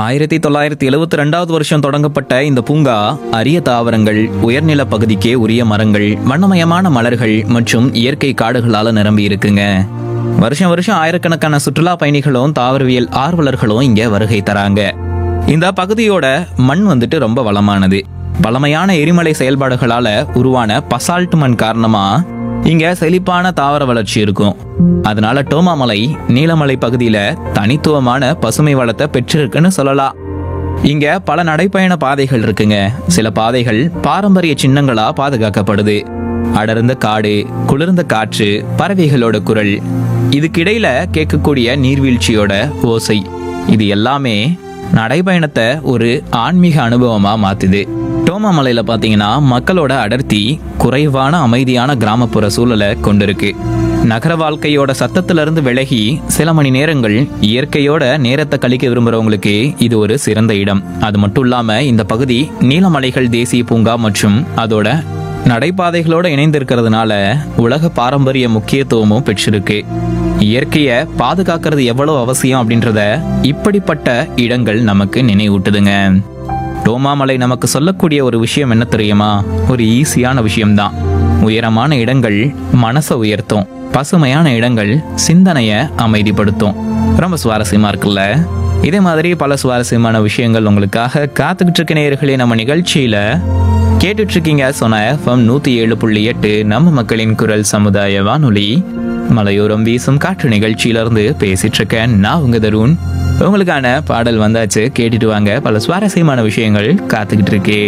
ஆயிரத்தி தொள்ளாயிரத்தி எழுவத்தி ரெண்டாவது வருஷம் தொடங்கப்பட்ட இந்த பூங்கா அரிய தாவரங்கள் உயர்நில பகுதிக்கே உரிய மரங்கள் வண்ணமயமான மலர்கள் மற்றும் இயற்கை காடுகளால நிரம்பி இருக்குங்க வருஷம் வருஷம் ஆயிரக்கணக்கான சுற்றுலா பயணிகளும் தாவரவியல் ஆர்வலர்களும் இங்க வருகை தராங்க இந்த பகுதியோட மண் வந்துட்டு ரொம்ப வளமானது பழமையான எரிமலை செயல்பாடுகளால உருவான பசால்ட் மண் காரணமா இங்க செழிப்பான தாவர வளர்ச்சி இருக்கும் அதனால டோமாமலை நீலமலை பகுதியில தனித்துவமான பசுமை வளத்தை பெற்றிருக்குன்னு சொல்லலாம் இங்க பல நடைப்பயண பாதைகள் இருக்குங்க சில பாதைகள் பாரம்பரிய சின்னங்களா பாதுகாக்கப்படுது அடர்ந்த காடு குளிர்ந்த காற்று பறவைகளோட குரல் இதுக்கிடையில கேட்கக்கூடிய நீர்வீழ்ச்சியோட ஓசை இது எல்லாமே நடைப்பயணத்தை ஒரு ஆன்மீக அனுபவமா மாத்துது டோமாமலையில பாத்தீங்கன்னா மக்களோட அடர்த்தி குறைவான அமைதியான கிராமப்புற சூழலை கொண்டிருக்கு நகர வாழ்க்கையோட சத்தத்துல இருந்து விலகி சில மணி நேரங்கள் இயற்கையோட நேரத்தை கழிக்க விரும்புறவங்களுக்கு இது ஒரு சிறந்த இடம் அது மட்டும் இல்லாம இந்த பகுதி நீலமலைகள் தேசிய பூங்கா மற்றும் அதோட நடைபாதைகளோட இணைந்திருக்கிறதுனால உலக பாரம்பரிய முக்கியத்துவமும் பெற்றிருக்கு இயற்கையை பாதுகாக்கிறது எவ்வளவு அவசியம் அப்படின்றத இப்படிப்பட்ட இடங்கள் நமக்கு நினைவூட்டுதுங்க டோமாமலை நமக்கு சொல்லக்கூடிய ஒரு விஷயம் என்ன தெரியுமா ஒரு ஈஸியான விஷயம்தான் உயரமான இடங்கள் மனசை உயர்த்தும் பசுமையான இடங்கள் சிந்தனைய அமைதிப்படுத்தும் ரொம்ப சுவாரஸ்யமா இருக்குல்ல இதே மாதிரி பல சுவாரஸ்யமான விஷயங்கள் உங்களுக்காக காத்துக்கிட்டு இருக்க நேயர்களே நம்ம நிகழ்ச்சியில கேட்டுட்டு இருக்கீங்க சொன்ன எஃப்எம் நூத்தி ஏழு புள்ளி எட்டு நம்ம மக்களின் குரல் சமுதாய வானொலி மலையோரம் வீசும் காற்று நிகழ்ச்சியிலிருந்து பேசிட்டு இருக்கேன் நான் உங்க தருண் உங்களுக்கான பாடல் வந்தாச்சு கேட்டுட்டு வாங்க பல சுவாரஸ்யமான விஷயங்கள் காத்துக்கிட்டு இருக்கே